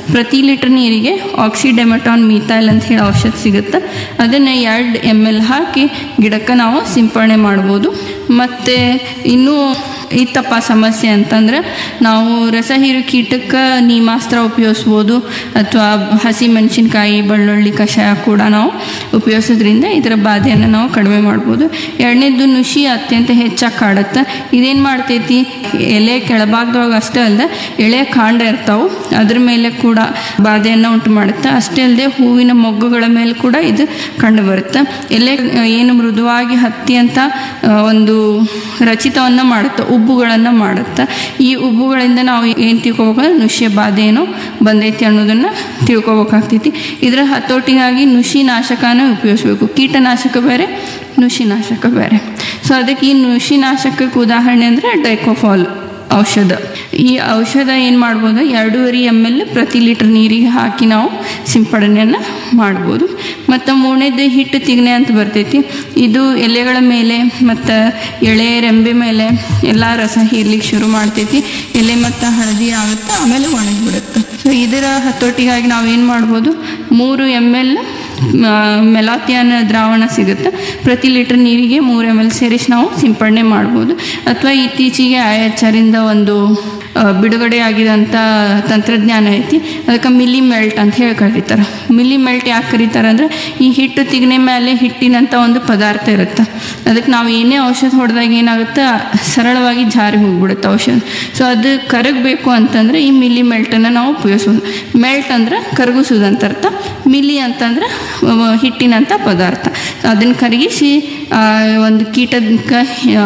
ಪ್ರತಿ ಲೀಟರ್ ನೀರಿಗೆ oxydemeton methyl ಅಂತ ಹೇಳಿ ಔಷಧ ಸಿಗುತ್ತೆ ಅದನ್ನು ಎರಡು ಎಮ್ ಎಲ್ ಹಾಕಿ ಗಿಡಕ್ಕೆ ನಾವು ಸಿಂಪರಣೆ ಮಾಡ್ಬೋದು ಮತ್ತು ಇನ್ನೂ ಇತ್ತಪ್ಪ ಸಮಸ್ಯೆ ಅಂತಂದ್ರೆ ನಾವು ರಸಹೀರು ಕೀಟಕ್ಕೆ ನೀಮಾಸ್ತ್ರ ಉಪಯೋಗಿಸ್ಬೋದು ಅಥವಾ ಹಸಿ ಮೆಣಸಿನ್ಕಾಯಿ ಬೆಳ್ಳುಳ್ಳಿ ಕಷಾಯ ಕೂಡ ನಾವು ಉಪಯೋಗಿಸೋದ್ರಿಂದ ಇದರ ಬಾಧೆಯನ್ನು ನಾವು ಕಡಿಮೆ ಮಾಡ್ಬೋದು ಎರಡನೇದು ನುಷಿ ಅತ್ಯಂತ ಹೆಚ್ಚಾಗಿ ಕಾಡುತ್ತೆ ಇದೇನು ಮಾಡ್ತೈತಿ ಎಲೆ ಕೆಳಭಾಗದೊಳಗೆ ಅಷ್ಟೇ ಅಲ್ಲದೆ ಎಳೆ ಕಾಂಡ ಇರ್ತಾವೆ ಅದ್ರ ಮೇಲೆ ಕೂಡ ಬಾಧೆಯನ್ನು ಉಂಟು ಮಾಡುತ್ತೆ ಅಷ್ಟೇ ಅಲ್ಲದೆ ಹೂವಿನ ಮೊಗ್ಗುಗಳ ಮೇಲೆ ಕೂಡ ಇದು ಕಂಡು ಬರುತ್ತೆ ಎಲೆ ಏನು ಮೃದುವಾಗಿ ಹತ್ತಿ ಅಂತ ಆ, ಒಂದು ರಚಿತವನ್ನು ಮಾಡುತ್ತೆ ಉಬ್ಬುಗಳನ್ನು ಮಾಡುತ್ತೆ ಈ ಉಬ್ಬುಗಳಿಂದ ನಾವು ಏನು ತಿಳ್ಕೊಬೇಕು ನುಷ್ಯ ಬಾಧೆ ಏನೋ ಬಂದೈತಿ ಅನ್ನೋದನ್ನು ತಿಳ್ಕೊಬೇಕಾಗ್ತೈತಿ ಇದರ ಹತೋಟಿಗಾಗಿ ನುಷಿ ನಾಶಕನ ಉಪಯೋಗಿಸ್ಬೇಕು ಕೀಟನಾಶಕ ಬೇರೆ ನುಷಿ ನಾಶಕ ಬೇರೆ ಸೊ ಅದಕ್ಕೆ ಈ ನುಷಿ ನಾಶಕಕ್ಕೆ ಉದಾಹರಣೆ ಅಂದರೆ ಡೈಕೋಫಾಲ್ ಔಷಧ ಈ ಔಷಧ ಏನು ಮಾಡ್ಬೋದು ಎರಡೂವರೆ ಎಮ್ ಎಲ್ ಪ್ರತಿ ಲೀಟರ್ ನೀರಿಗೆ ಹಾಕಿ ನಾವು ಸಿಂಪಡಣೆಯನ್ನು ಮಾಡ್ಬೋದು ಮತ್ತು ಮೂರನೇದು ಹಿಟ್ಟು ತಿಗಣೆ ಅಂತ ಬರ್ತೈತಿ ಇದು ಎಲೆಗಳ ಮೇಲೆ ಮತ್ತು ಎಳೆ ರೆಂಬೆ ಮೇಲೆ ಎಲ್ಲ ರಸ ಹೀರ್ಲಿಕ್ಕೆ ಶುರು ಮಾಡ್ತೈತಿ ಎಲೆ ಮತ್ತು ಹಳದಿ ಆಗುತ್ತೆ ಆಮೇಲೆ ಒಣಗಿಬಿಡುತ್ತೆ ಸೊ ಇದರ ಹತೋಟಿಗಾಗಿ ನಾವು ಏನು ಮಾಡ್ಬೋದು ಮೂರು ಎಮ್ ಎಲ್ ಮೆಲಾತಿಯನ್ ದ್ರಾವಣ ಸಿಗುತ್ತೆ ಪ್ರತಿ ಲೀಟರ್ ನೀರಿಗೆ ಮೂರು ಎಮ್ ಎಲ್ ಸೇರಿಸಿ ನಾವು ಸಿಂಪಡಣೆ ಮಾಡ್ಬೋದು ಅಥವಾ ಇತ್ತೀಚೆಗೆ ಐ ಎಚ್ ಆರಿಂದ ಒಂದು ಆ, ಬಿಡುಗಡೆ ಆಗಿದಂಥ ತಂತ್ರಜ್ಞಾನ ಐತಿ ಅದಕ್ಕೆ ಮಿಲಿ ಮೆಲ್ಟ್ ಅಂತ ಹೇಳಿ ಕರೀತಾರೆ ಮಿಲಿ ಮೆಲ್ಟ್ ಯಾಕೆ ಕರೀತಾರೆ ಅಂದರೆ ಈ ಹಿಟ್ಟು ತಿಗಣೆ ಮೇಲೆ ಹಿಟ್ಟಿನಂಥ ಒಂದು ಪದಾರ್ಥ ಇರುತ್ತೆ ಅದಕ್ಕೆ ನಾವು ಏನೇ ಔಷಧ ಹೊಡೆದಾಗ ಏನಾಗುತ್ತೆ ಸರಳವಾಗಿ ಜಾರಿ ಹೋಗ್ಬಿಡುತ್ತೆ ಔಷಧ ಸೊ ಅದು ಕರಗಬೇಕು ಅಂತಂದರೆ ಈ ಮಿಲಿ ಮೆಲ್ಟನ್ನು ನಾವು ಉಪಯೋಗಿಸ್ಬೋದು ಮೆಲ್ಟ್ ಅಂದ್ರೆ ಕರಗಿಸೋದು ಅಂತ ಅರ್ಥ ಮಿಲಿ ಅಂತಂದ್ರೆ ಅವ ಹಿಟ್ಟಿನಂಥ ಪದಾರ್ಥ ಅದನ್ನು ಕರಗಿಸಿ ಆ, ಒಂದು ಕೀಟಕ್ಕೆ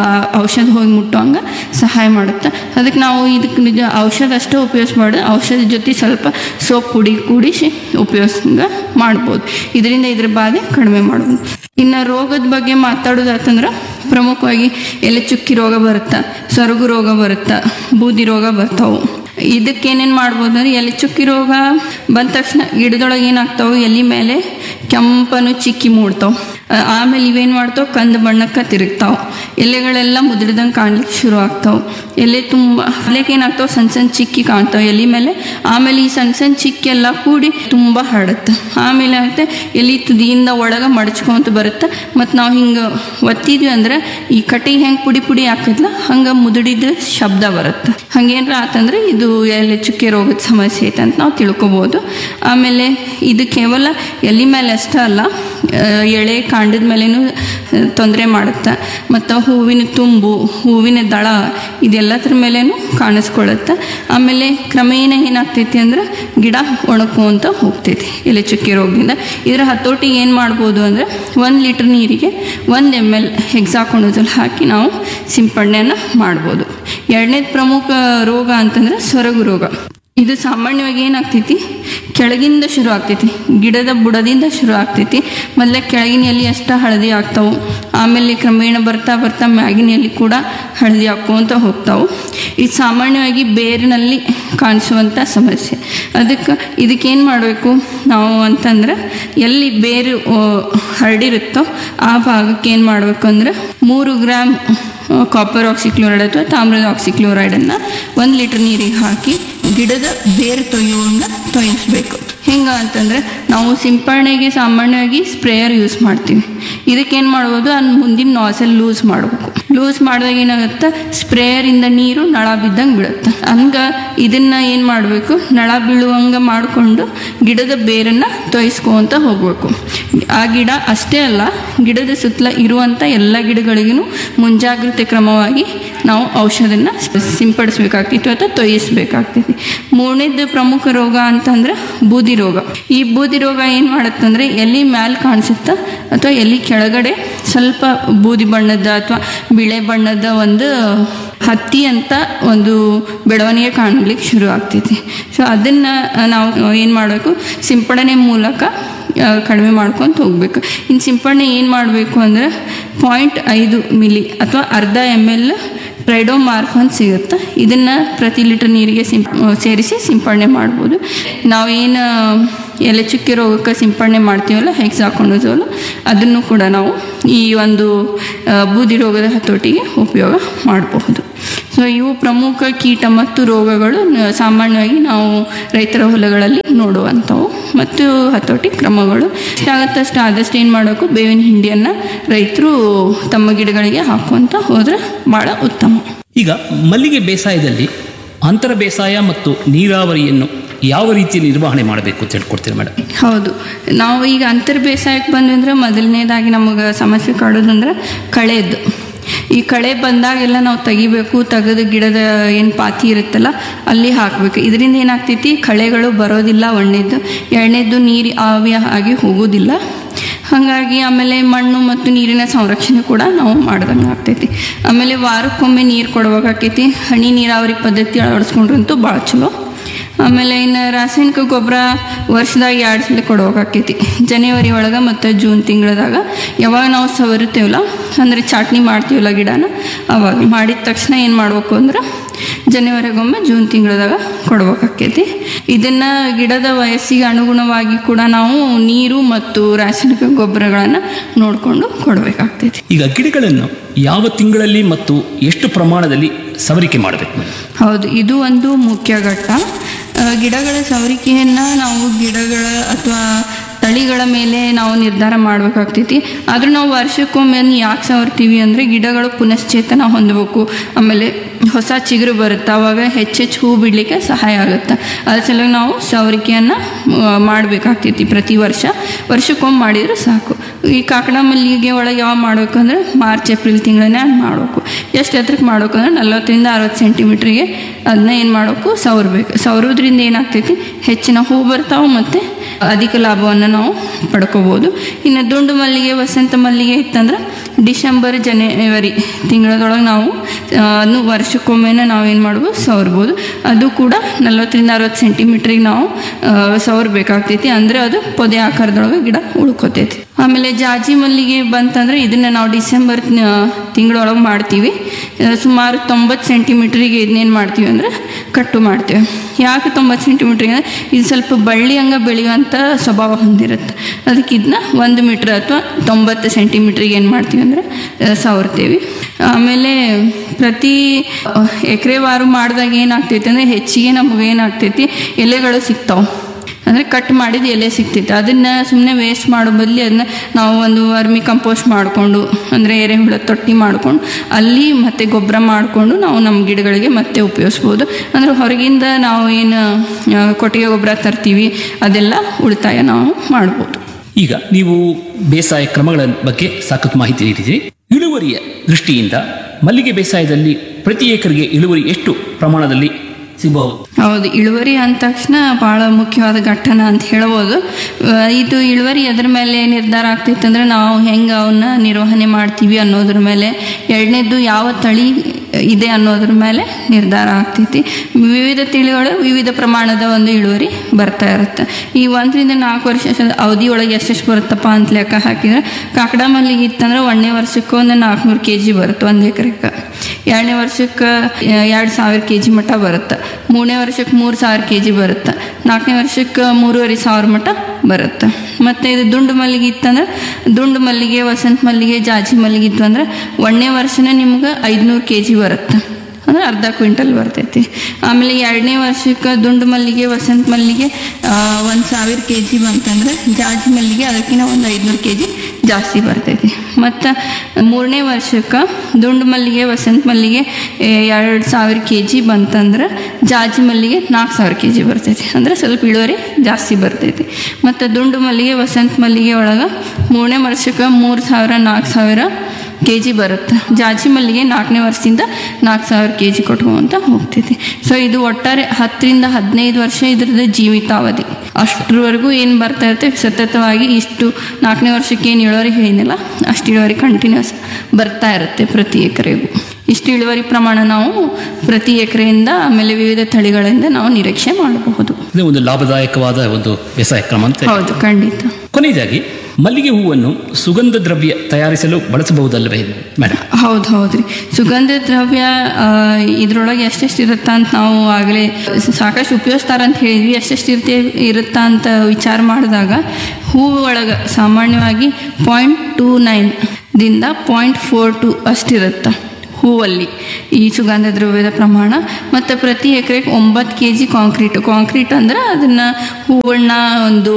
ಔಷಧ ಹೋಗಿ ಮುಟ್ಟುವಂಗೆ ಸಹಾಯ ಮಾಡುತ್ತೆ ಅದಕ್ಕೆ ನಾವು ಇದಕ್ಕೆ ನಿಜ ಔಷಧ ಅಷ್ಟೇ ಉಪಯೋಗಿಸ್ಬಾರ್ದು ಔಷಧ ಜೊತೆ ಸ್ವಲ್ಪ ಸೋಪ್ ಪುಡಿ ಕೂಡಿಸಿ ಉಪಯೋಗಿಸಂಗೆ ಮಾಡ್ಬೋದು ಇದರಿಂದ ಇದ್ರ ಬಾಧೆ ಕಡಿಮೆ ಮಾಡ್ಬೋದು ಇನ್ನು ರೋಗದ ಬಗ್ಗೆ ಮಾತಾಡೋದಾತಂದ್ರೆ ಪ್ರಮುಖವಾಗಿ ಎಲೆ ಚುಕ್ಕಿ ರೋಗ ಬರುತ್ತೆ ಸೊರಗು ರೋಗ ಬರುತ್ತೆ ಬೂದಿ ರೋಗ ಬರ್ತಾವೆ ಇದಕ್ಕೆ ಏನೇನು ಮಾಡ್ಬೋದು ಅಂದ್ರೆ ಎಲೆ ಚುಕ್ಕಿ ರೋಗ ಬಂದ ತಕ್ಷಣ ಗಿಡದೊಳಗೆ ಏನಾಗ್ತಾವೆ ಎಲೆ ಮೇಲೆ ಕೆಂಪನು ಚಿಕ್ಕಿ ಮೂಡ್ತಾವೆ ಆ- ಆಮೇಲೆ ಇವೇನು ಮಾಡ್ತಾವೆ ಕಂದು ಬಣ್ಣಕ್ಕೆ ತಿರುಗ್ತಾವೆ ಎಲೆಗಳೆಲ್ಲ ಮುದುಡ್ದಂಗೆ ಕಾಣ್ಲಿಕ್ಕೆ ಶುರು ಆಗ್ತಾವೆ ಎಲೆ ತುಂಬ ಅಲೆಗೆ ಏನಾಗ್ತಾವೆ ಸಣ್ಣ ಸಣ್ಣ ಚಿಕ್ಕಿ ಕಾಣ್ತಾವೆ ಎಲೆ ಮೇಲೆ ಆಮೇಲೆ ಈ ಸಣ್ಣ ಸಣ್ಣ ಚಿಕ್ಕಿ ಎಲ್ಲ ಕೂಡಿ ತುಂಬ ಹರಡುತ್ತೆ ಆಮೇಲೆ ಆಗುತ್ತೆ ಎಲೆ ತುದಿಯಿಂದ ಒಳಗೆ ಮಡಚ್ಕೊಂತ ಬರುತ್ತೆ ಮತ್ತು ನಾವು ಹಿಂಗೆ ಒತ್ತಿದ್ವಿ ಅಂದ್ರೆ ಈ ಕಟ್ಟಿಗೆ ಹೆಂಗೆ ಪುಡಿ ಪುಡಿ ಹಾಕಿದ್ಲ ಹಂಗೆ ಮುದುಡಿದ ಶಬ್ದ ಬರುತ್ತೆ ಹಂಗೇನ್ರ ಆತಂದ್ರೆ ಇದು ಎಲೆ ಚುಕ್ಕೆ ರೋಗದ ಸಮಸ್ಯೆ ಐತೆ ಅಂತ ನಾವು ತಿಳ್ಕೊಬೋದು ಆಮೇಲೆ ಇದು ಕೇವಲ ಎಲೆ ಮೇಲೆ ಅಷ್ಟೇ ಅಲ್ಲ ಆ, ಎಳೆ ಕಾಂಡದ ಮೇಲೇನು ತೊಂದರೆ ಮಾಡುತ್ತೆ ಮತ್ತು ಹೂವಿನ ತುಂಬು ಹೂವಿನ ದಳ ಇದೆಲ್ಲದ್ರ ಮೇಲೇನು ಕಾಣಿಸ್ಕೊಳ್ಳುತ್ತೆ ಆಮೇಲೆ ಕ್ರಮೇಣ ಏನಾಗ್ತೈತಿ ಅಂದ್ರೆ ಗಿಡ ಒಣಕೊಂತ ಹೋಗ್ತೈತಿ ಎಲೆ ಚುಕ್ಕೆ ರೋಗದಿಂದ ಇದರ ಹತೋಟಿಗೆ ಏನು ಮಾಡ್ಬೋದು ಅಂದರೆ ಒಂದು ಲೀಟ್ರ್ ನೀರಿಗೆ ಒಂದು ಎಮ್ ಎಲ್ ಹೆಕ್ಸಾಕೊಣೋಸಲ್ ಹಾಕಿ ನಾವು ಸಿಂಪಡಣೆಯನ್ನು ಮಾಡ್ಬೋದು ಎರಡನೇದು ಪ್ರಮುಖ ರೋಗ ಅಂತಂದ್ರೆ ಸೊರಗು ರೋಗ ಇದು ಸಾಮಾನ್ಯವಾಗಿ ಏನಾಗ್ತೈತಿ ಕೆಳಗಿಂದ ಶುರು ಆಗ್ತೈತಿ ಗಿಡದ ಬುಡದಿಂದ ಶುರು ಆಗ್ತೈತಿ ಮೊದಲೇ ಕೆಳಗಿನ ಎಲೆ ಅಷ್ಟ ಹಳದಿ ಆಗ್ತಾವು ಆಮೇಲೆ ಕ್ರಮೇಣ ಬರ್ತಾ ಬರ್ತಾ ಮ್ಯಾಗಿನ ಎಲೆ ಕೂಡ ಹಳದಿ ಹಾಕ್ಕೊಂತ ಹೋಗ್ತಾವು ಇದು ಸಾಮಾನ್ಯವಾಗಿ ಬೇರಿನಲ್ಲಿ ಕಾಣಿಸುವಂಥ ಸಮಸ್ಯೆ ಅದಕ್ಕೆ ಇದಕ್ಕೇನು ಮಾಡಬೇಕು ನಾವು ಅಂತಂದ್ರೆ ಎಲ್ಲಿ ಬೇರು ಆ, ಹರಡಿರುತ್ತೋ ಆ ಭಾಗಕ್ಕೆ ಏನು ಮಾಡಬೇಕು ಅಂದ್ರೆ ಮೂರು ಗ್ರಾಮ್ ಕಾಪರ್ ಆಕ್ಸಿಕ್ಲೋರೈಡ್ ಅಥವಾ ತಾಮ್ರದ ಆಕ್ಸಿಕ್ಲೋರೈಡನ್ನು ಒಂದು ಲೀಟ್ರ್ ನೀರಿಗೆ ಹಾಕಿ ಗಿಡದ ಬೇರು ತೊಯ್ಯುವಂಗೆ ತೊಯಿಸ್ಬೇಕು ಹೆಂಗೆ ಅಂತಂದರೆ ನಾವು ಸಿಂಪರಣೆಗೆ ಸಾಮಾನ್ಯವಾಗಿ ಸ್ಪ್ರೇಯರ್ ಯೂಸ್ ಮಾಡ್ತೀವಿ ಇದಕ್ಕೇನು ಮಾಡ್ಬೋದು ಅದ್ ಮುಂದಿನ ನಾಸಲ್ ಲೂಸ್ ಮಾಡಬೇಕು ಲೂಸ್ ಮಾಡಿದಾಗ ಏನಾಗುತ್ತೆ ಸ್ಪ್ರೇಯರಿಂದ ನೀರು ನಳ ಬಿದ್ದಂಗೆ ಬೀಳುತ್ತೆ ಹಂಗೆ ಇದನ್ನು ಏನು ಮಾಡಬೇಕು ನಳ ಬೀಳುವಂಗೆ ಮಾಡಿಕೊಂಡು ಗಿಡದ ಬೇರನ್ನು ತೊಯಿಸ್ಕೊಂತ ಹೋಗಬೇಕು ಆ ಗಿಡ ಅಷ್ಟೇ ಅಲ್ಲ ಗಿಡದ ಸುತ್ತಲ ಇರುವಂಥ ಎಲ್ಲ ಗಿಡಗಳಿಗೂ ಮುಂಜಾಗ್ರತೆ ಕ್ರಮವಾಗಿ ನಾವು ಔಷಧನ ಸಿಂಪಡಿಸ್ಬೇಕಾಗ್ತಿತ್ತು ಅಥವಾ ತೊಯಿಸ್ಬೇಕಾಗ್ತೈತಿ ಮೂರನೇದು ಪ್ರಮುಖ ರೋಗ ಅಂತಂದ್ರೆ ಬೂದಿ ರೋಗ ಈ ಬೂದಿ ರೋಗ ಏನು ಮಾಡುತ್ತಂದ್ರೆ ಎಲ್ಲಿ ಮ್ಯಾಲೆ ಕಾಣಿಸುತ್ತಾ ಅಥವಾ ಎಲ್ಲಿ ಕೆಳಗಡೆ ಸ್ವಲ್ಪ ಬೂದಿ ಬಣ್ಣದ ಅಥವಾ ಬಿಳೆ ಬಣ್ಣದ ಒಂದು ಹತ್ತಿ ಅಂತ ಒಂದು ಬೆಳವಣಿಗೆ ಕಾಣಲಿಕ್ಕೆ ಶುರು ಆಗ್ತೈತಿ ಸೊ ಅದನ್ನು ನಾವು ಏನು ಮಾಡಬೇಕು ಸಿಂಪಡಣೆ ಮೂಲಕ ಆ, ಕಡಿಮೆ ಮಾಡ್ಕೊತ ಹೋಗ್ಬೇಕು ಇನ್ನು ಸಿಂಪಡಣೆ ಏನು ಮಾಡಬೇಕು ಅಂದರೆ ಪಾಯಿಂಟ್ ಐದು ಮಿಲಿ ಅಥವಾ ಅರ್ಧ ಎಮ್ ಎಲ್ ಪ್ರೈಡೋಮಾರ್ಫ್ ಅಂತ ಸಿಗುತ್ತೆ ಇದನ್ನು ಪ್ರತಿ ಲೀಟರ್ ನೀರಿಗೆ ಸಿಂಪ್ ಸೇರಿಸಿ ಸಿಂಪಡಣೆ ಮಾಡ್ಬೋದು ನಾವೇನು ಎಲೆ ಚುಕ್ಕೆ ರೋಗಕ್ಕೆ ಸಿಂಪಡಣೆ ಮಾಡ್ತೀವಲ್ಲ ಹೆಕ್ಸಾಕೊಂಡೋಸೋಲು ಅದನ್ನು ಕೂಡ ನಾವು ಈ ಒಂದು ಆ, ಬೂದಿ ರೋಗದ ಹತೋಟಿಗೆ ಉಪಯೋಗ ಮಾಡಬಹುದು ಸೊ ಇವು ಪ್ರಮುಖ ಕೀಟ ಮತ್ತು ರೋಗಗಳು ನ- ಸಾಮಾನ್ಯವಾಗಿ ನಾವು ರೈತರ ಹೊಲಗಳಲ್ಲಿ ನೋಡುವಂಥವು ಮತ್ತು ಹತೋಟಿ ಕ್ರಮಗಳು ಎಷ್ಟಾಗತ್ತಷ್ಟು ಆದಷ್ಟು ಏನು ಮಾಡಬೇಕು ಬೇವಿನ ಹಿಂಡಿಯನ್ನು ರೈತರು ತಮ್ಮ ಗಿಡಗಳಿಗೆ ಹಾಕುವಂತ ಹೋದರೆ ಭಾಳ ಉತ್ತಮ ಈಗ ಮಲ್ಲಿಗೆ ಬೇಸಾಯದಲ್ಲಿ ಅಂತರ ಬೇಸಾಯ ಮತ್ತು ನೀರಾವರಿಯನ್ನು ಯಾವ ರೀತಿ ನಿರ್ವಹಣೆ ಮಾಡಬೇಕು ಅಂತ ಹೇಳ್ಕೊಡ್ತೀರಾ ಮೇಡಮ್ ಹೌದು ನಾವು ಈಗ ಅಂತರ್ ಬೇಸಾಯಕ್ಕೆ ಬಂದ್ವಿ ಅಂದ್ರೆ ಮೊದಲನೇದಾಗಿ ನಮಗೆ ಸಮಸ್ಯೆ ಕಾಡೋದಂದ್ರೆ ಕಳೆದು ಈ ಕಳೆ ಬಂದಾಗೆಲ್ಲ ನಾವು ತೆಗಿಬೇಕು ತೆಗೆದು ಗಿಡದ ಏನು ಪಾತಿ ಇರುತ್ತಲ್ಲ ಅಲ್ಲಿ ಹಾಕಬೇಕು ಇದರಿಂದ ಏನಾಗ್ತೈತಿ ಕಳೆಗಳು ಬರೋದಿಲ್ಲ ಒಂದನೇದ್ದು ಎರಡನೇದ್ದು ನೀರು ಆವಿ ಆಗಿ ಹೋಗೋದಿಲ್ಲ ಹಾಗಾಗಿ ಆಮೇಲೆ ಮಣ್ಣು ಮತ್ತು ನೀರಿನ ಸಂರಕ್ಷಣೆ ಕೂಡ ನಾವು ಮಾಡ್ದಂಗೆ ಆಗ್ತೈತಿ ಆಮೇಲೆ ವಾರಕ್ಕೊಮ್ಮೆ ನೀರು ಕೊಡ್ಬೇಕಾಕೈತಿ ಹನಿ ನೀರಾವರಿ ಪದ್ಧತಿ ಅಳವಡಿಸ್ಕೊಂಡ್ರಂತೂ ಭಾಳ ಚಲೋ ಆಮೇಲೆ ಇನ್ನು ರಾಸಾಯನಿಕ ಗೊಬ್ಬರ ವರ್ಷದಾಗ ಎರಡು ಸಲ ಕೊಡ್ಬೇಕಾಕೈತಿ ಜನವರಿ ಒಳಗೆ ಮತ್ತು ಜೂನ್ ತಿಂಗಳದಾಗ ಯಾವಾಗ ನಾವು ಸವರುತ್ತೇವಲ್ಲ ಅಂದರೆ ಚಾಟ್ನಿ ಮಾಡ್ತೀವಲ್ಲ ಗಿಡನ ಅವಾಗ ಮಾಡಿದ ತಕ್ಷಣ ಏನು ಮಾಡ್ಬೇಕು ಅಂದ್ರೆ ಜನವರಿಗೊಮ್ಮೆ ಜೂನ್ ತಿಂಗಳದಾಗ ಕೊಡ್ಬೇಕಾಕೈತಿ ಇದನ್ನು ಗಿಡದ ವಯಸ್ಸಿಗೆ ಅನುಗುಣವಾಗಿ ಕೂಡ ನಾವು ನೀರು ಮತ್ತು ರಾಸಾಯನಿಕ ಗೊಬ್ಬರಗಳನ್ನು ನೋಡಿಕೊಂಡು ಕೊಡಬೇಕಾಗ್ತೈತಿ ಈಗ ಗಿಡಗಳನ್ನು ಯಾವ ತಿಂಗಳಲ್ಲಿ ಮತ್ತು ಎಷ್ಟು ಪ್ರಮಾಣದಲ್ಲಿ ಸವರಿಕೆ ಮಾಡಬೇಕು ಮೇಡಮ್ ಹೌದು ಇದು ಒಂದು ಮುಖ್ಯ ಘಟ್ಟ ಆ, ಗಿಡಗಳ ಸವರಿಕೆಯನ್ನು ನಾವು ಗಿಡಗಳ ಅಥವಾ ತಳಿಗಳ ಮೇಲೆ ನಾವು ನಿರ್ಧಾರ ಮಾಡಬೇಕಾಗ್ತೈತಿ ಆದರೂ ನಾವು ವರ್ಷಕ್ಕೊಮ್ಮೆ ಯಾಕೆ ಸವರ್ತೀವಿ ಅಂದರೆ ಗಿಡಗಳು ಪುನಶ್ಚೇತನ ಹೊಂದಬೇಕು ಆಮೇಲೆ ಹೊಸ ಚಿಗುರು ಬರುತ್ತೆ ಆವಾಗ ಹೆಚ್ಚೆಚ್ಚು ಹೂ ಬಿಡಲಿಕ್ಕೆ ಸಹಾಯ ಆಗುತ್ತೆ ಅದ್ರ ಸಲುವಾಗಿ ನಾವು ಸವರಿಕೆಯನ್ನು ಮಾಡಬೇಕಾಗ್ತೈತಿ ಪ್ರತಿ ವರ್ಷ ವರ್ಷಕ್ಕೊಮ್ಮೆ ಮಾಡಿದರೆ ಸಾಕು ಈ ಕಾಕಡ ಮಲ್ಲಿಗೆ ಒಳಗೆ ಯಾವ ಮಾಡ್ಬೇಕು ಅಂದ್ರೆ ಮಾರ್ಚ್ ಏಪ್ರಿಲ್ ತಿಂಗಳನ್ನೇ ಮಾಡಬೇಕು ಎಷ್ಟು ಎತ್ತರಕ್ಕೆ ಮಾಡ್ಬೇಕು ಅಂದ್ರೆ ನಲ್ವತ್ತರಿಂದ ಅರವತ್ತು ಸೆಂಟಿಮೀಟ್ರಿಗೆ ಅದನ್ನ ಏನು ಮಾಡಬೇಕು ಸವರ್ಬೇಕು ಸವರೋದ್ರಿಂದ ಏನಾಗ್ತೈತಿ ಹೆಚ್ಚಿನ ಹೂ ಬರ್ತಾವೆ ಮತ್ತು ಅಧಿಕ ಲಾಭವನ್ನು ನಾವು ಪಡ್ಕೋಬೋದು ಇನ್ನು ದುಂಡು ಮಲ್ಲಿಗೆ ವಸಂತ ಮಲ್ಲಿಗೆ ಇತ್ತಂದ್ರೆ ಡಿಸೆಂಬರ್ ಜನವರಿ ತಿಂಗಳದೊಳಗೆ ನಾವು ಆ, ಅನ್ನು ವರ್ಷಕ್ಕೊಮ್ಮೆನೇ ನಾವು ಏನು ಮಾಡ್ಬೋದು ಸವರ್ಬೋದು ಅದು ಕೂಡ ನಲ್ವತ್ತರಿಂದ ಅರವತ್ತು ಸೆಂಟಿಮೀಟ್ರಿಗೆ ನಾವು ಆ, ಸವರ್ಬೇಕಾಗ್ತೈತಿ ಅಂದರೆ ಅದು ಪೊದೆ ಆಕಾರದೊಳಗೆ ಗಿಡ ಉಳ್ಕೋತೈತಿ ಆಮೇಲೆ ಜಾಜಿ ಮಲ್ಲಿಗೆ ಬಂತಂದ್ರೆ ಇದನ್ನು ನಾವು ಡಿಸೆಂಬರ್ ತಿಂಗಳೊಳಗೆ ಮಾಡ್ತೀವಿ ಆ, ಸುಮಾರು ತೊಂಬತ್ತು ಸೆಂಟಿಮೀಟ್ರಿಗೆ ಇದನ್ನೇನು ಮಾಡ್ತೀವಿ ಅಂದರೆ ಕಟ್ಟು ಮಾಡ್ತೀವಿ ಯಾಕೆ ತೊಂಬತ್ತು ಸೆಂಟಿಮೀಟ್ರಿಗೆ ಅಂದರೆ ಇದು ಸ್ವಲ್ಪ ಬಳ್ಳಿ ಹಂಗೆ ಬೆಳೆಯುವಂಥ ಸ್ವಭಾವ ಹೊಂದಿರುತ್ತೆ ಅದಕ್ಕೆ ಇದನ್ನ ಒಂದು ಮೀಟ್ರ್ ಅಥವಾ ತೊಂಬತ್ತು ಸೆಂಟಿಮೀಟ್ರಿಗೆ ಏನು ಮಾಡ್ತೀವಿ ಅಂದರೆ ಸವರ್ತೀವಿ ಆಮೇಲೆ ಪ್ರತಿ ಎಕರೆ ವಾರು ಮಾಡಿದಾಗ ಏನಾಗ್ತೈತೆ ಅಂದರೆ ಹೆಚ್ಚಿಗೆ ನಮಗೆ ಏನಾಗ್ತೈತಿ ಎಲೆಗಳು ಸಿಗ್ತಾವೆ ಅಂದರೆ ಕಟ್ ಮಾಡಿದ ಎಲೆ ಸಿಗ್ತೈತೆ ಅದನ್ನು ಸುಮ್ಮನೆ ವೇಸ್ಟ್ ಮಾಡೋ ಬದಲು ಅದನ್ನ ನಾವು ಒಂದು ವರ್ಮಿ ಕಂಪೋಸ್ಟ್ ಮಾಡಿಕೊಂಡು ಅಂದರೆ ಎರೆಹುಳ ತೊಟ್ಟಿ ಮಾಡ್ಕೊಂಡು ಅಲ್ಲಿ ಮತ್ತೆ ಗೊಬ್ಬರ ಮಾಡಿಕೊಂಡು ನಾವು ನಮ್ಮ ಗಿಡಗಳಿಗೆ ಮತ್ತೆ ಉಪಯೋಗಿಸ್ಬೋದು ಅಂದರೆ ಹೊರಗಿಂದ ನಾವು ಏನು ಆ, ಕೊಟ್ಟಿಗೆ ಗೊಬ್ಬರ ತರ್ತೀವಿ ಅದೆಲ್ಲ ಉಳಿತಾಯ ನಾವು ಮಾಡ್ಬೋದು ಈಗ ನೀವು ಬೇಸಾಯ ಕ್ರಮಗಳ ಬಗ್ಗೆ ಸಾಕಷ್ಟು ಮಾಹಿತಿ ನೀಡಿದ್ದೀರಿ ಇಳುವರಿಯ ದೃಷ್ಟಿಯಿಂದ ಮಲ್ಲಿಗೆ ಬೇಸಾಯದಲ್ಲಿ ಪ್ರತಿ ಎಕರೆಗೆ ಇಳುವರಿ ಎಷ್ಟು ಪ್ರಮಾಣದಲ್ಲಿ ಸಿಗಬಹುದು ಹೌದು ಇಳುವರಿ ಅಂದ ತಕ್ಷಣ ಭಾಳ ಮುಖ್ಯವಾದ ಘಟನ ಅಂತ ಹೇಳ್ಬೋದು ಆ, ಇದು ಇಳುವರಿ ಎದ್ರ ಮೇಲೆ ನಿರ್ಧಾರ ಆಗ್ತೈತೆ ಅಂದ್ರೆ ನಾವು ಹೆಂಗೆ ಅವನ್ನ ನಿರ್ವಹಣೆ ಮಾಡ್ತೀವಿ ಅನ್ನೋದ್ರ ಮೇಲೆ ಎರಡನೇದ್ದು ಯಾವ ತಳಿ ಇದೆ ಅನ್ನೋದ್ರ ಮೇಲೆ ನಿರ್ಧಾರ ಆಗ್ತೈತಿ ವಿವಿಧ ತಿಳಿಗಳು ವಿವಿಧ ಪ್ರಮಾಣದ ಒಂದು ಇಳುವರಿ ಬರ್ತಾ ಇರುತ್ತೆ ಈ ಒಂದರಿಂದ ನಾಲ್ಕು ವರ್ಷ ಅವಧಿ ಒಳಗೆ ಎಷ್ಟೆಷ್ಟು ಬರುತ್ತಪ್ಪ ಅಂತ ಲೆಕ್ಕ ಹಾಕಿದ್ರೆ ಕಾಕಡ ಮಲ್ಲಿಗೆ ಇತ್ತಂದ್ರೆ ಒಂದನೇ ವರ್ಷಕ್ಕೆ ಒಂದು ನಾಲ್ಕುನೂರು ಕೆ ಜಿ ಬರುತ್ತೆ ಒಂದು ಎಕರೆಗೆ ಎರಡನೇ ವರ್ಷಕ್ಕೆ ಎರಡು ಸಾವಿರ ಕೆ ಜಿ ಮಟ್ಟ ಬರುತ್ತೆ ಮೂರನೇ ವರ್ಷಕ್ಕೆ ಮೂರು ಸಾವಿರ ಕೆ ಜಿ ಬರುತ್ತೆ ನಾಲ್ಕನೇ ವರ್ಷಕ್ಕೆ ಮೂರುವರೆ ಸಾವಿರ ಮಟ್ಟ ಬರುತ್ತೆ ಮತ್ತು ಇದು ದುಂಡು ಮಲ್ಲಿಗೆ ಇತ್ತಂದ್ರೆ ದುಂಡು ಮಲ್ಲಿಗೆ ವಸಂತ ಮಲ್ಲಿಗೆ ಜಾಜಿ ಮಲ್ಲಿಗೆ ಇತ್ತು ಅಂದ್ರೆ ಒಂದನೇ ವರ್ಷನೇ ನಿಮ್ಗೆ ಐದುನೂರು ಕೆ ಜಿ ಬರುತ್ತೆ ಅಂದ್ರೆ ಅರ್ಧ ಕ್ವಿಂಟಲ್ ಬರ್ತೈತಿ ಆಮೇಲೆ ಎರಡನೇ ವರ್ಷಕ್ಕೆ ದುಂಡು ಮಲ್ಲಿಗೆ ವಸಂತ ಮಲ್ಲಿಗೆ ಒಂದು ಸಾವಿರ ಕೆ ಜಿ ಬಂತಂದ್ರೆ ಜಾಜಿ ಮಲ್ಲಿಗೆ ಅದಕ್ಕಿಂತ ಒಂದು ಐದುನೂರು ಕೆ ಜಿ ಜಾಸ್ತಿ ಬರ್ತೈತಿ ಮತ್ತು ಮೂರನೇ ವರ್ಷಕ್ಕೆ ದುಂಡು ಮಲ್ಲಿಗೆ ವಸಂತ ಮಲ್ಲಿಗೆ ಎರಡು ಸಾವಿರ ಕೆ ಜಿ ಬಂತಂದ್ರೆ ಜಾಜಿ ಮಲ್ಲಿಗೆ ನಾಲ್ಕು ಸಾವಿರ ಕೆ ಜಿ ಬರ್ತೈತಿ ಅಂದರೆ ಸ್ವಲ್ಪ ಇಳುವರಿ ಜಾಸ್ತಿ ಬರ್ತೈತಿ ಮತ್ತು ದುಂಡು ಮಲ್ಲಿಗೆ ವಸಂತ ಮಲ್ಲಿಗೆ ಒಳಗೆ ಮೂರನೇ ವರ್ಷಕ್ಕೆ ಮೂರು ಸಾವಿರ ನಾಲ್ಕು ಸಾವಿರ ಕೆ ಜಿ ಬರುತ್ತೆ ಜಾಜಿ ಮಲ್ಲಿಗೆ ನಾಲ್ಕನೇ ವರ್ಷದಿಂದ ನಾಲ್ಕು ಸಾವಿರ ಕೆ ಜಿ ಕೊಟ್ಕೊಂತ ಹೋಗ್ತೈತಿ ಸೊ ಇದು ಒಟ್ಟಾರೆ ಹತ್ತರಿಂದ ಹದಿನೈದು ವರ್ಷ ಇದ್ರದ್ದು ಜೀವಿತಾವಧಿ ಅಷ್ಟರವರೆಗೂ ಏನು ಬರ್ತಾ ಇರುತ್ತೆ ಸತತವಾಗಿ ಇಷ್ಟು ನಾಲ್ಕನೇ ವರ್ಷಕ್ಕೆ ಏನು ಇಳುವರಿ ಹೇಳಿದ್ನಲ್ಲ ಅಷ್ಟು ಇಳುವರಿ ಕಂಟಿನ್ಯೂಸ್ ಬರ್ತಾ ಇರುತ್ತೆ ಪ್ರತಿ ಎಕರೆಗೂ ಇಷ್ಟು ಇಳುವರಿ ಪ್ರಮಾಣ ನಾವು ಪ್ರತಿ ಎಕರೆಯಿಂದ ಆಮೇಲೆ ವಿವಿಧ ತಳಿಗಳಿಂದ ನಾವು ನಿರೀಕ್ಷೆ ಮಾಡಬಹುದು ಇದು ಒಂದು ಲಾಭದಾಯಕವಾದ ಒಂದು ಬೇಸಾಯ ಕ್ರಮ ಅಂತ ಹೌದು ಖಂಡಿತ ಕೊನೆಯದಾಗಿ ಮಲ್ಲಿಗೆ ಹೂವನ್ನು ಸುಗಂಧ ದ್ರವ್ಯ ತಯಾರಿಸಲು ಬಳಸಬಹುದಲ್ಲವೇ ಮೇಡಮ್ ಹೌದು ಹೌದ್ರಿ ಸುಗಂಧ ದ್ರವ್ಯ ಆ, ಇದ್ರೊಳಗೆ ಎಷ್ಟೆಷ್ಟು ಇರುತ್ತಾ ಅಂತ ನಾವು ಆಗಲೇ ಸಾಕಷ್ಟು ಉಪಯೋಗಿಸ್ತಾರ ಅಂತ ಹೇಳಿದ್ವಿ ಎಷ್ಟೆಷ್ಟು ಇರ್ತೆ ಇರುತ್ತಾ ಅಂತ ವಿಚಾರ ಮಾಡಿದಾಗ ಹೂವು ಒಳಗೆ ಸಾಮಾನ್ಯವಾಗಿ ಪಾಯಿಂಟ್ ಟೂ ನೈನ್ ದಿಂದ ಪಾಯಿಂಟ್ ಫೋರ್ ಟು ಅಷ್ಟಿರುತ್ತೆ ಹೂವಲ್ಲಿ ಈ ಸುಗಂಧ ದ್ರವ್ಯದ ಪ್ರಮಾಣ ಮತ್ತು ಪ್ರತಿ ಎಕರೆಗೆ ಒಂಬತ್ತು ಕೆ ಜಿ ಕಾಂಕ್ರೀಟ್ ಕಾಂಕ್ರೀಟ್ ಅಂದ್ರೆ ಅದನ್ನು ಹೂವನ್ನ ಒಂದು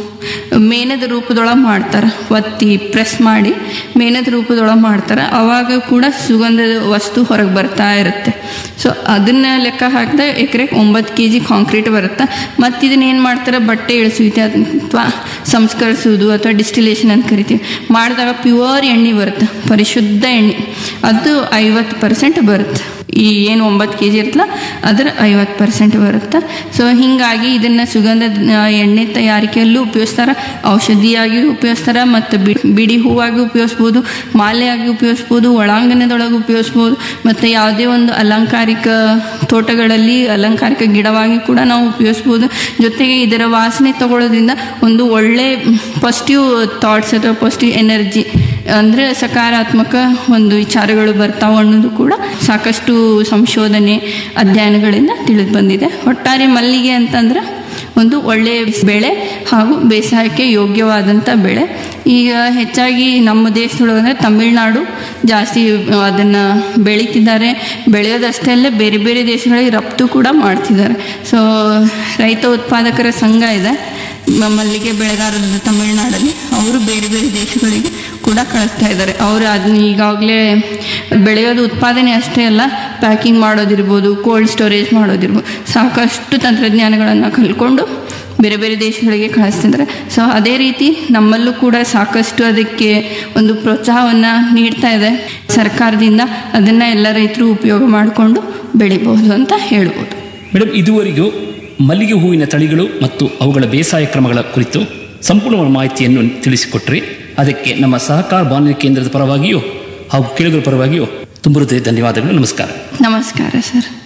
ಮೇನದ ರೂಪದೊಳಗೆ ಮಾಡ್ತಾರೆ ಒತ್ತಿ ಪ್ರೆಸ್ ಮಾಡಿ ಮೇನದ ರೂಪದೊಳಗೆ ಮಾಡ್ತಾರೆ ಅವಾಗ ಕೂಡ ಸುಗಂಧದ ವಸ್ತು ಹೊರಗೆ ಬರ್ತಾ ಇರುತ್ತೆ ಸೊ ಅದನ್ನ ಲೆಕ್ಕ ಹಾಕಿದ್ರೆ ಎಕರೆಗೆ ಒಂಬತ್ತು ಕೆ ಜಿ ಕಾಂಕ್ರೀಟ್ ಬರುತ್ತೆ ಮತ್ತು ಇದನ್ನ ಏನು ಮಾಡ್ತಾರೆ ಬಟ್ಟೆ ಇಳಿಸುವಿಕೆ ಅಥವಾ ಸಂಸ್ಕರಿಸುವುದು ಅಥವಾ ಡಿಸ್ಟಿಲೇಷನ್ ಅಂತ ಕರಿತೀವಿ ಮಾಡಿದಾಗ ಪ್ಯೂರ್ ಎಣ್ಣೆ ಬರುತ್ತೆ ಪರಿಶುದ್ಧ ಎಣ್ಣೆ ಅದು ಐವತ್ತು ಪರ್ಸೆಂಟ್ ಬರುತ್ತೆ ಈ ಏನು ಒಂಬತ್ತು ಕೆ ಜಿ ಇರ್ತಲ್ಲ ಅದರ ಐವತ್ತು ಪರ್ಸೆಂಟ್ ಬರುತ್ತೆ ಸೊ ಹೀಗಾಗಿ ಇದನ್ನು ಸುಗಂಧ ಆ, ಎಣ್ಣೆ ತಯಾರಿಕೆಯಲ್ಲೂ ಉಪಯೋಗಿಸ್ತಾರೆ ಔಷಧಿಯಾಗಿ ಉಪಯೋಗಿಸ್ತಾರೆ ಮತ್ತು ಬಿ- ಬಿಡಿ ಹೂವಾಗಿ ಉಪಯೋಗಿಸ್ಬೋದು ಮಾಲೆಯಾಗಿ ಉಪಯೋಗಿಸ್ಬೋದು ಒಳಾಂಗಣದೊಳಗೆ ಉಪಯೋಗಿಸ್ಬೋದು ಮತ್ತು ಯಾವುದೇ ಒಂದು ಅಲಂಕಾರಿಕ ತೋಟಗಳಲ್ಲಿ ಅಲಂಕಾರಿಕ ಗಿಡವಾಗಿ ಕೂಡ ನಾವು ಉಪಯೋಗಿಸ್ಬೋದು ಜೊತೆಗೆ ಇದರ ವಾಸನೆ ತಗೊಳ್ಳೋದ್ರಿಂದ ಒಂದು ಒಳ್ಳೆ ಪಾಸಿಟಿವ್ ಥಾಟ್ಸ್ ಅಥವಾ ಪಾಸಿಟಿವ್ ಎನರ್ಜಿ ಅಂದರೆ ಸಕಾರಾತ್ಮಕ ಒಂದು ವಿಚಾರಗಳು ಬರ್ತಾವೆ ಅನ್ನೋದು ಕೂಡ ಸಾಕಷ್ಟು ಸಂಶೋಧನೆ ಅಧ್ಯಯನಗಳಿಂದ ತಿಳಿದು ಬಂದಿದೆ ಒಟ್ಟಾರೆ ಮಲ್ಲಿಗೆ ಅಂತಂದ್ರೆ ಒಂದು ಒಳ್ಳೆಯ ಬೆಳೆ ಹಾಗೂ ಬೇಸಾಯಕ್ಕೆ ಯೋಗ್ಯವಾದಂಥ ಬೆಳೆ ಈಗ ಹೆಚ್ಚಾಗಿ ನಮ್ಮ ದೇಶದೊಳಗೆ ಅಂದರೆ ತಮಿಳುನಾಡು ಜಾಸ್ತಿ ಅದನ್ನು ಬೆಳೀತಿದ್ದಾರೆ ಬೆಳೆಯೋದಷ್ಟೇ ಅಲ್ಲೇ ಬೇರೆ ಬೇರೆ ದೇಶಗಳಿಗೆ ರಫ್ತು ಕೂಡ ಮಾಡ್ತಿದ್ದಾರೆ ಸೊ ರೈತ ಉತ್ಪಾದಕರ ಸಂಘ ಇದೆ ಮ- ಮಲ್ಲಿಗೆ ಬೆಳೆಗಾರರ ತಮಿಳುನಾಡಲ್ಲಿ ಅವರು ಬೇರೆ ಬೇರೆ ದೇಶಗಳಿಗೆ ಕೂಡ ಕಳಿಸ್ತಾ ಇದ್ದಾರೆ ಅವರು ಅದನ್ನ ಈಗಾಗಲೇ ಬೆಳೆಯೋದು ಉತ್ಪಾದನೆ ಅಷ್ಟೇ ಅಲ್ಲ ಪ್ಯಾಕಿಂಗ್ ಮಾಡೋದಿರ್ಬೋದು ಕೋಲ್ಡ್ ಸ್ಟೋರೇಜ್ ಮಾಡೋದಿರ್ಬೋದು ಸಾಕಷ್ಟು ತಂತ್ರಜ್ಞಾನಗಳನ್ನು ಕಲ್ತ್ಕೊಂಡು ಬೇರೆ ಬೇರೆ ದೇಶಗಳಿಗೆ ಕಳಿಸ್ತಿದ್ದಾರೆ ಸೊ ಅದೇ ರೀತಿ ನಮ್ಮಲ್ಲೂ ಕೂಡ ಸಾಕಷ್ಟು ಅದಕ್ಕೆ ಒಂದು ಪ್ರೋತ್ಸಾಹವನ್ನು ನೀಡ್ತಾ ಇದೆ ಸರ್ಕಾರದಿಂದ ಅದನ್ನು ಎಲ್ಲ ರೈತರು ಉಪಯೋಗ ಮಾಡಿಕೊಂಡು ಬೆಳಿಬಹುದು ಅಂತ ಹೇಳ್ಬೋದು ಮೇಡಮ್ ಇದುವರೆಗೂ ಮಲ್ಲಿಗೆ ಹೂವಿನ ತಳಿಗಳು ಮತ್ತು ಅವುಗಳ ಬೇಸಾಯ ಕ್ರಮಗಳ ಕುರಿತು ಸಂಪೂರ್ಣ ಮಾಹಿತಿಯನ್ನು ತಿಳಿಸಿಕೊಟ್ರಿ ಅದಕ್ಕೆ ನಮ್ಮ ಸಹಕಾರ ಬಾನುಲಿ ಕೇಂದ್ರದ ಪರವಾಗಿಯೂ ಹಾಗೂ ಕೇಳುಗರ ಪರವಾಗಿಯೂ ತುಂಬ ಹೃದಯ ಧನ್ಯವಾದಗಳು ನಮಸ್ಕಾರ ನಮಸ್ಕಾರ ಸರ್